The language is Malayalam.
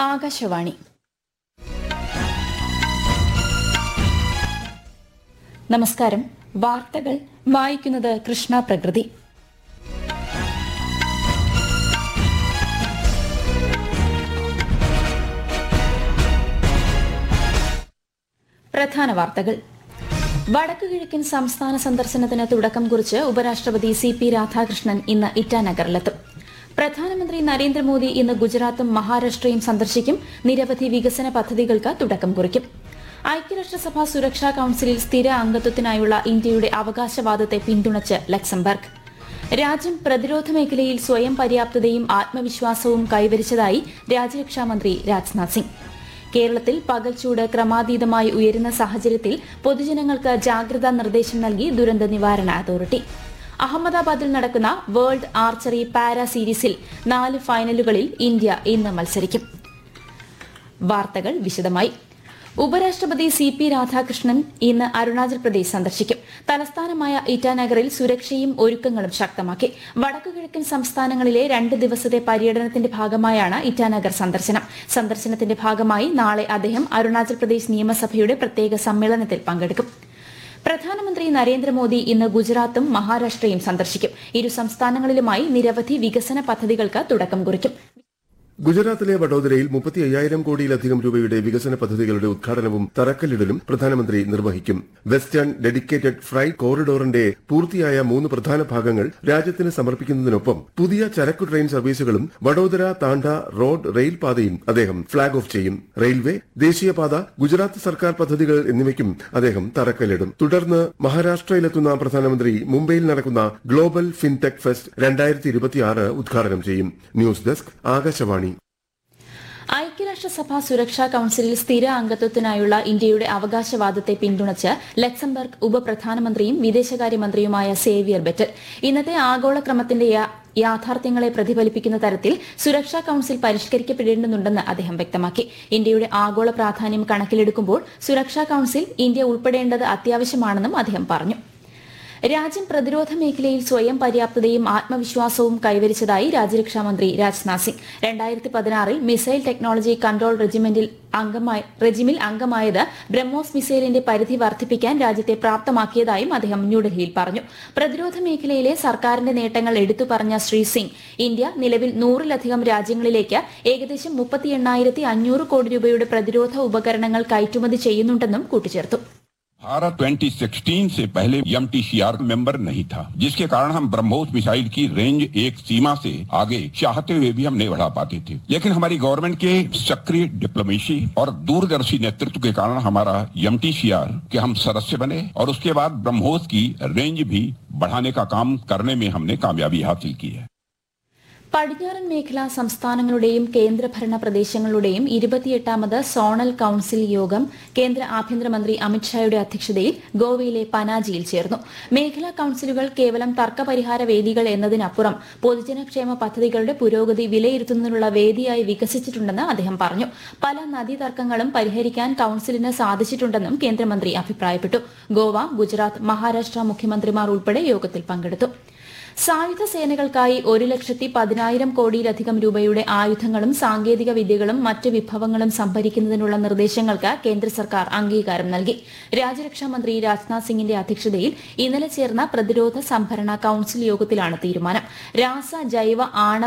ആകാശവാണി നമസ്കാരം വാർത്തകൾ വായിക്കുന്നത് കൃഷ്ണ പ്രകൃതി പ്രധാന വാർത്തകൾ വടക്കു കിഴക്കൻ സംസ്ഥാന സന്ദർശനത്തിന് തുടക്കം കുറിച്ച് ഉപരാഷ്ട്രപതി സി പി രാധാകൃഷ്ണൻ ഇന്ന് ഇറ്റാനഗറിലെത്തും പ്രധാനമന്ത്രി നരേന്ദ്രമോദി ഇന്ന് ഗുജറാത്തും മഹാരാഷ്ട്രയും സന്ദർശിക്കും നിരവധി വികസന പദ്ധതികൾക്ക് തുടക്കം കുറിക്കും ഐക്യരാഷ്ട്രസഭ സുരക്ഷാ കൌൺസിലിൽ സ്ഥിര അംഗത്വത്തിനായുള്ള ഇന്ത്യയുടെ അവകാശവാദത്തെ പിന്തുണച്ച് ലക്സംബർഗ് രാജ്യം പ്രതിരോധ മേഖലയിൽ സ്വയം പര്യാപ്തതയും ആത്മവിശ്വാസവും കൈവരിച്ചതായി രാജ്യരക്ഷാമന്ത്രി രാജ്നാഥ് സിംഗ് കേരളത്തിൽ പകൽച്ചൂട് ക്രമാതീതമായി ഉയരുന്ന സാഹചര്യത്തിൽ പൊതുജനങ്ങൾക്ക് ജാഗ്രതാ നിർദ്ദേശം നൽകി ദുരന്ത നിവാരണ അതോറിറ്റി അഹമ്മദാബാദിൽ നടക്കുന്ന വേൾഡ് ആർച്ചറി പാരാ സീരീസിൽ നാല് ഫൈനലുകളിൽ ഇന്ത്യ ഇന്ന് മത്സരിക്കും വാർത്തകൾ വിശദമായി ഉപരാഷ്ട്രപതി സി പി രാധാകൃഷ്ണൻ ഇന്ന് അരുണാചൽ പ്രദേശ് സന്ദർശിക്കും തലസ്ഥാനമായ ഇറ്റാനഗറിൽ സുരക്ഷയും ഒരുക്കങ്ങളും ശക്തമാക്കി വടക്കുകിഴക്കൻ സംസ്ഥാനങ്ങളിലെ രണ്ട് ദിവസത്തെ പര്യടനത്തിന്റെ ഭാഗമായാണ് ഇറ്റാനഗർ സന്ദർശനം സന്ദർശനത്തിന്റെ ഭാഗമായി നാളെ അദ്ദേഹം അരുണാചൽ പ്രദേശ് നിയമസഭയുടെ പ്രത്യേക സമ്മേളനത്തിൽ പങ്കെടുക്കും പ്രധാനമന്ത്രി നരേന്ദ്രമോദി ഇന്ന് ഗുജറാത്തും മഹാരാഷ്ട്രയും സന്ദർശിക്കും ഇരു സംസ്ഥാനങ്ങളിലുമായി നിരവധി വികസന പദ്ധതികൾക്ക് തുടക്കം കുറിക്കും ഗുജറാത്തിലെ വഡോദരയിൽ മുപ്പത്തി അയ്യായിരം കോടിയിലധികം രൂപയുടെ വികസന പദ്ധതികളുടെ ഉദ്ഘാടനവും തറക്കല്ലിടലും പ്രധാനമന്ത്രി നിർവഹിക്കും വെസ്റ്റേൺ ഡെഡിക്കേറ്റഡ് ഫ്രൈറ്റ് കോറിഡോറിന്റെ പൂർത്തിയായ മൂന്ന് പ്രധാന ഭാഗങ്ങൾ രാജ്യത്തിന് സമർപ്പിക്കുന്നതിനൊപ്പം പുതിയ ചരക്കു ട്രെയിൻ സർവീസുകളും വഡോദര താണ്ട റോഡ് റെയിൽ പാതയും അദ്ദേഹം ഫ്ളാഗ് ഓഫ് ചെയ്യും റെയിൽവേ ദേശീയപാത ഗുജറാത്ത് സർക്കാർ പദ്ധതികൾ എന്നിവയ്ക്കും അദ്ദേഹം തറക്കല്ലിടും തുടർന്ന് മഹാരാഷ്ട്രയിലെത്തുന്ന പ്രധാനമന്ത്രി മുംബൈയിൽ നടക്കുന്ന ഗ്ലോബൽ ഫിൻടെക് ഫെസ്റ്റ് രണ്ടായിരത്തി ഇരുപത്തിയാറ് ഉദ്ഘാടനം ചെയ്യും ന്യൂസ് ഡെസ്ക് ആകാശവാണി ഐക്യരാഷ്ട്രസഭ സുരക്ഷാ കൌൺസിലിൽ സ്ഥിര അംഗത്വത്തിനായുള്ള ഇന്ത്യയുടെ അവകാശവാദത്തെ പിന്തുണച്ച് ലക്സംബർഗ് ഉപപ്രധാനമന്ത്രിയും വിദേശകാര്യമന്ത്രിയുമായ സേവിയർ ബെറ്റൽ ഇന്നത്തെ ആഗോളക്രമത്തിന്റെ യാ- യാഥാർത്ഥ്യങ്ങളെ പ്രതിഫലിപ്പിക്കുന്ന തരത്തിൽ സുരക്ഷാ കൌൺസിൽ പരിഷ്കരിക്കപ്പെടേണ്ടതുണ്ടെന്ന് അദ്ദേഹം വ്യക്തമാക്കി ഇന്ത്യയുടെ ആഗോള പ്രാധാന്യം കണക്കിലെടുക്കുമ്പോൾ സുരക്ഷാ കൌൺസിൽ ഇന്ത്യ ഉൾപ്പെടേണ്ടത് അത്യാവശ്യമാണെന്നും അദ്ദേഹം പറഞ്ഞു രാജ്യം പ്രതിരോധ മേഖലയിൽ സ്വയം പര്യാപ്തതയും ആത്മവിശ്വാസവും കൈവരിച്ചതായി രാജ്യരക്ഷാമന്ത്രി രാജ്നാഥ് സിംഗ് രണ്ടായിരത്തി പതിനാറിൽ മിസൈൽ ടെക്നോളജി കൺട്രോൾ റെജിമെന്റിൽ അംഗമായി റെജിമിൽ അംഗമായത് ബ്രഹ്മോസ് മിസൈലിന്റെ പരിധി വർദ്ധിപ്പിക്കാൻ രാജ്യത്തെ പ്രാപ്തമാക്കിയതായും അദ്ദേഹം ന്യൂഡൽഹിയിൽ പറഞ്ഞു പ്രതിരോധ മേഖലയിലെ സർക്കാരിന്റെ നേട്ടങ്ങൾ എടുത്തു പറഞ്ഞ ശ്രീ സിംഗ് ഇന്ത്യ നിലവിൽ നൂറിലധികം രാജ്യങ്ങളിലേക്ക് ഏകദേശം മുപ്പത്തി എണ്ണായിരത്തി അഞ്ഞൂറ് കോടി രൂപയുടെ പ്രതിരോധ ഉപകരണങ്ങൾ കയറ്റുമതി ചെയ്യുന്നുണ്ടെന്നും കൂട്ടിച്ചേർത്തു भारत 2016 से पहले एमटीसीआर मेंबर नहीं था जिसके कारण हम ब्रह्मोस मिसाइल की रेंज एक सीमा से आगे चाहते हुए भी हम नहीं बढ़ा पाते थे लेकिन हमारी गवर्नमेंट के सक्रिय डिप्लोमेसी और दूरदर्शी नेतृत्व के कारण हमारा एमटीसीआर के हम सदस्य बने और उसके बाद ब्रह्मोस की रेंज भी बढ़ाने का काम करने में हमने कामयाबी हासिल की है പടിഞ്ഞാറൻ മേഖലാ സംസ്ഥാനങ്ങളുടെയും കേന്ദ്രഭരണ പ്രദേശങ്ങളുടെയും ഇരുപത്തിയെട്ടാമത് സോണൽ കൌൺസിൽ യോഗം കേന്ദ്ര ആഭ്യന്തരമന്ത്രി അമിത്ഷായുടെ അധ്യക്ഷതയിൽ ഗോവയിലെ പനാജിയിൽ ചേർന്നു മേഖലാ കൌൺസിലുകൾ കേവലം തർക്കപരിഹാര വേദികൾ എന്നതിനപ്പുറം പൊതുജനക്ഷേമ പദ്ധതികളുടെ പുരോഗതി വിലയിരുത്തുന്നതിനുള്ള വേദിയായി വികസിച്ചിട്ടുണ്ടെന്ന് അദ്ദേഹം പറഞ്ഞു പല നദീതർക്കങ്ങളും പരിഹരിക്കാൻ കൌൺസിലിന് സാധിച്ചിട്ടുണ്ടെന്നും കേന്ദ്രമന്ത്രി അഭിപ്രായപ്പെട്ടു ഗോവ ഗുജറാത്ത് മഹാരാഷ്ട്ര മുഖ്യമന്ത്രിമാർ ഉൾപ്പെടെ യോഗത്തിൽ പങ്കെടുത്തു സായുധ സേനകൾക്കായി ഒരു ലക്ഷത്തി പതിനായിരം കോടിയിലധികം രൂപയുടെ ആയുധങ്ങളും സാങ്കേതിക വിദ്യകളും മറ്റ് വിഭവങ്ങളും സംഭരിക്കുന്നതിനുള്ള നിർദ്ദേശങ്ങൾക്ക് കേന്ദ്ര സർക്കാർ അംഗീകാരം നൽകി രാജ്യരക്ഷാമന്ത്രി രാജ്നാഥ് സിംഗിന്റെ അധ്യക്ഷതയിൽ ഇന്നലെ ചേർന്ന പ്രതിരോധ സംഭരണ കൌൺസിൽ യോഗത്തിലാണ് തീരുമാനം രാസ ജൈവ ആണവ